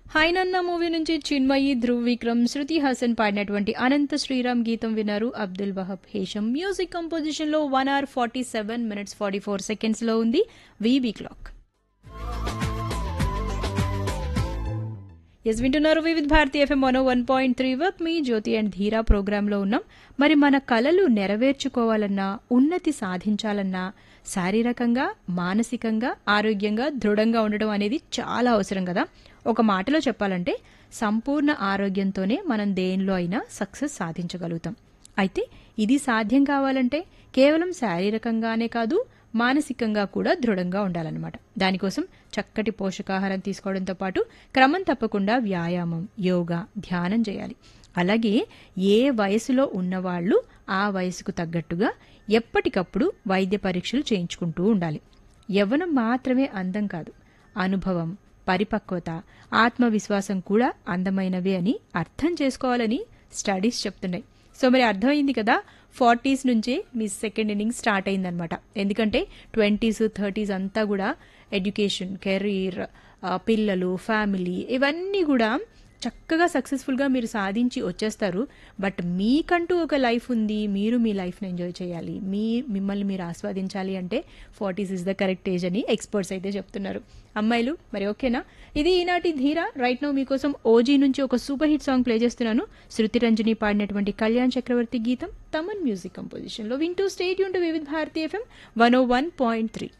హైనన్న movie నుంచి చిన్మయి ధ్రువ్ విక్రమ్ శృతి హాసన్ పాడినటువంటి అనంత శ్రీరామ్ గీతం విన్నారు అబ్దుల్ వహబ్ హేషం మ్యూజిక్ కంపోజిషన్ లో one hour forty seven minutes forty four seconds లో ఉంది వీబీ క్లాక్ ఎస్ వింటున్నారు Vividh Bharati FM one one point three వర్క్ మీ జ్యోతి అండ్ ధీరా ప్రోగ్రాంలో ఉన్నాం మరి మన కళలు నెరవేర్చుకోవాలన్నా ఉన్నతి సాధించాలన్నా శారీరకంగా మానసికంగా ఆరోగ్యంగా దృఢంగా ఉండడం అనేది చాలా అవసరం కదా ఒక మాటలో చెప్పాలంటే సంపూర్ణ ఆరోగ్యంతోనే మనం దేనిలో అయినా సక్సెస్ సాధించగలుగుతాం అయితే ఇది సాధ్యం కావాలంటే కేవలం శారీరకంగానే కాదు మానసికంగా కూడా దృఢంగా ఉండాలన్నమాట దానికోసం చక్కటి పోషకాహారం తీసుకోవడంతో పాటు క్రమం తప్పకుండా వ్యాయామం యోగా ధ్యానం చేయాలి అలాగే ఏ వయసులో ఉన్నవాళ్ళు ఆ వయసుకు తగ్గట్టుగా ఎప్పటికప్పుడు వైద్య పరీక్షలు చేయించుకుంటూ ఉండాలి యవ్వనం మాత్రమే అందం కాదు అనుభవం పరిపక్వత ఆత్మవిశ్వాసం కూడా అందమైనవే అని అర్థం చేసుకోవాలని స్టడీస్ చెప్తున్నాయి సో మరి అర్థమైంది కదా ఫార్టీస్ నుంచే మీ సెకండ్ ఇన్నింగ్ స్టార్ట్ అయిందనమాట ఎందుకంటే ట్వంటీస్ థర్టీస్ అంతా కూడా ఎడ్యుకేషన్ కెరీర్ పిల్లలు ఫ్యామిలీ ఇవన్నీ కూడా చక్కగా సక్సెస్ఫుల్గా మీరు సాధించి వచ్చేస్తారు బట్ మీకంటూ ఒక లైఫ్ ఉంది మీరు మీ లైఫ్ని ఎంజాయ్ చేయాలి మీ మిమ్మల్ని మీరు ఆస్వాదించాలి అంటే forties is the correct age అని ఎక్స్పర్ట్స్ అయితే చెప్తున్నారు అమ్మాయిలు మరి ఓకేనా ఇది ఈనాటి ధీర రైట్ నో మీకోసం ఓజీ నుంచి ఒక సూపర్ హిట్ సాంగ్ ప్లే చేస్తున్నాను శృతి రంజని పాడినటువంటి కళ్యాణ్ చక్రవర్తి గీతం తమన్ మ్యూజిక్ కంపోజిషన్లో వింటూ స్టేట్ యూన్ to Vividh Bharathi FM one O one point three